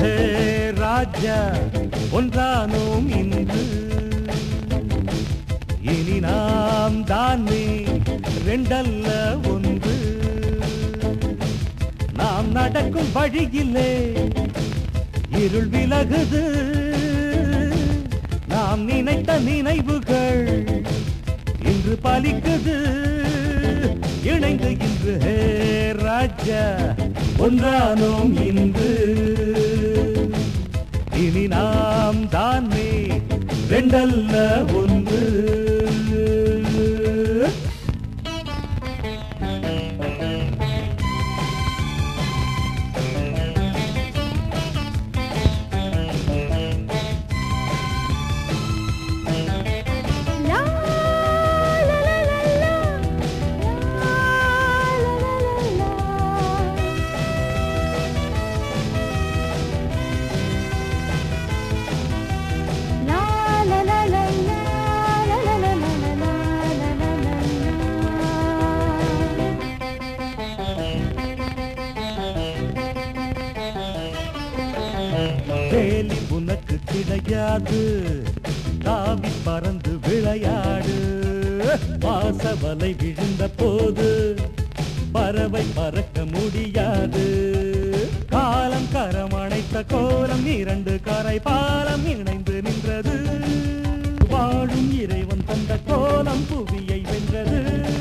ஹே ராஜா ஒன்றானோம் இன்று இனி நாம் தானே ரெண்டல்ல ஒன்று நாம் நடக்கும் வழியிலே இருள் விலகுது நாம் நினைத்த நினைவுகள் இன்று பலிக்குது இணைந்து இன்று ஹே ராஜா ஒன்றானோம் இன்று இனி நாம் தானே ரெண்டல்ல ஒன்று லா லா லா லா லா லா லா லா லா லா லா லா லா லா லா லா லா லா லா வேலி உனக்கு கிடையாது தாவி பறந்து விளையாடு வாசவலை விழுந்த போது பறவை பறக்க முடியாது காலம் கரம் அணைத்த கோலம் இரண்டு கரை பாலம் இணைந்து நின்றது வாழும் இறைவன் தந்த கோலம் புவியை வென்றது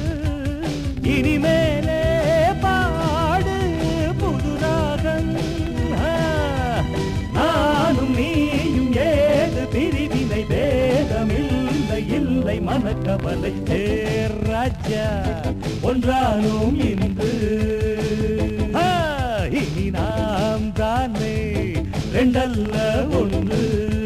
இனிமேலே பாடு புதுராகம் ஆ, நானும் நீயும் ஏது பிரிவினை வேதமில்லை இல்லை மனக்கவலை தேர் ராஜா ஒன்றானோம் இன்று ஆ, இனி நாம் தானே ரெண்டல்ல ஒன்று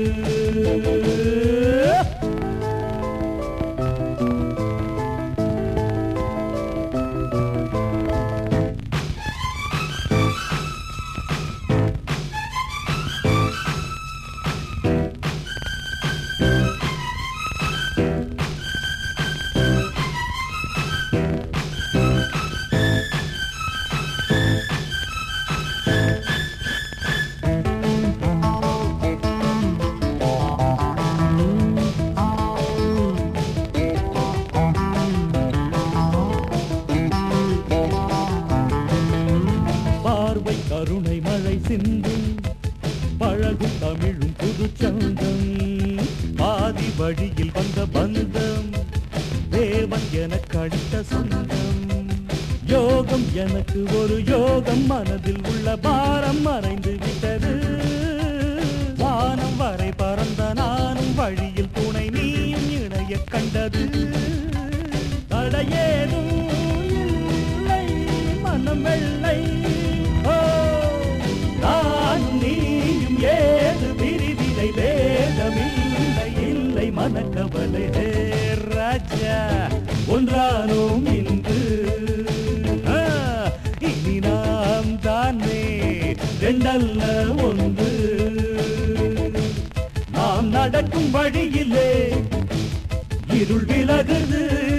பார்வை கருணை மழை சிந்தும் பழகும் தமிழும் புது சந்தம் பாதி வழியில் வந்த பந்தம் தேவன் எனக்கு அளித்த சொந்தம் யோகம் எனக்கு ஒரு யோகம் மனதில் உள்ள பாரம் மறைந்து விட்டது வானம் வரை பறந்த நானும் வழியில் துணை நீயும் இணைய கண்டது தடையேதும் இல்லை மனம் வெள்ளை ஓ நானும் நீயும் ஏது பிரிவினை வேதமில்லை இல்லை மனக்கவலை ஹே ராஜா ஒன்றானோம் இன்று ஆ, இனி நாம் தானே ரெண்டல்ல ஒன்று நாம் நடக்கும் வழியிலே இருள் விலகுது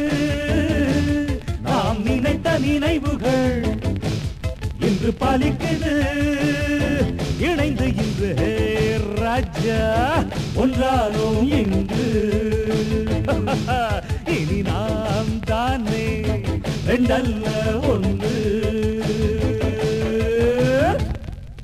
நாம் நினைத்த நினைவுகள் இன்று பலிக்குது இணைந்து இன்று ஹே ராஜா ஒன்றானோம் இன்று இனி நாம் தானே ரெண்டல்ல